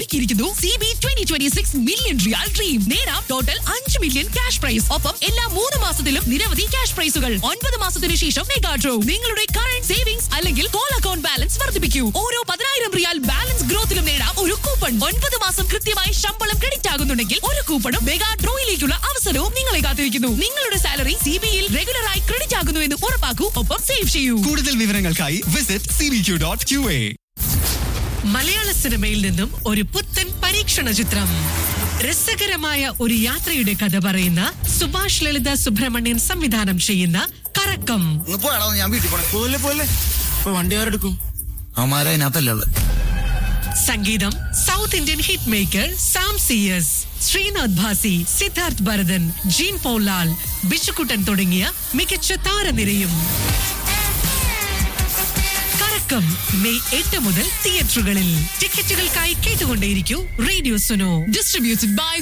ഒരുക്കിയിരിക്കുന്നു C B twenty twenty six million riyal dream നേടാം total അഞ്ച് മില്യൺ ക്യാഷ് പ്രൈസ് ഒപ്പം എല്ലാ മൂന്ന് മാസത്തിലും നിരവധി ക്യാഷ് പ്രൈസുകൾ ഒൻപത് മാസത്തിന് ശേഷം മെഗാ ഡ്രോ നിങ്ങളുടെ കറന്റ് സേവിംഗ്സ് അല്ലെങ്കിൽ കോൾ അക്കൗണ്ട് ബാലൻസ് വർദ്ധിപ്പിക്കൂ ഓരോ പതിനായിരം റിയാൽ ബാലൻസ് ഗ്രോത്തിലും നേടാം ഒരു കൂപ്പൺ ഒൻപത് മാസം കൃത്യമായി ശമ്പളം ക്രെഡിറ്റ് ആകുന്നുണ്ടെങ്കിൽ ഒരു കൂപ്പണും മെഗാ ഡ്രോയിലേക്കുള്ള അവസരവും നിങ്ങളെ കാത്തിരിക്കുന്നു നിങ്ങളുടെ സാലറി സി ബിയിൽ റെഗുലറായി ക്രെഡിറ്റ് ആകുന്നു എന്ന് ഉറപ്പാക്കൂ ഒപ്പം സേവ് ചെയ്യൂ കൂടുതൽ വിവരങ്ങൾക്കായി visit C B Q dot Q A Malayala സിനിമയിൽ നിന്നും ഒരു പുത്തൻ പരീക്ഷണ ചിത്രം രസകരമായ ഒരു യാത്രയുടെ കഥ പറയുന്ന സുഭാഷ് ലളിത സുബ്രഹ്മണ്യൻ സംവിധാനം ചെയ്യുന്ന കറക്കം ഒന്ന് പോയാലോ ഞാൻ വീട്ടിൽ പോണേ പോലെ പോലെ ഇപ്പൊ വണ്ടി ആരെടുക്കും അവന്മാരെ അതിനകത്തല്ലേ ഉള്ളത് സംഗീതം south Indian hit maker Sam C S Sreenath Bhasi Sidharth Bharathan Jean Paul Lal Bichukuttan തുടങ്ങിയ മികച്ച താരനിരയും കറക്കം മെയ് എട്ട് മുതൽ തിയേറ്ററുകളിൽ ടിക്കറ്റുകൾക്കായി കേട്ടുകൊണ്ടേയിരിക്കൂ റേഡിയോ സുനോ distributed by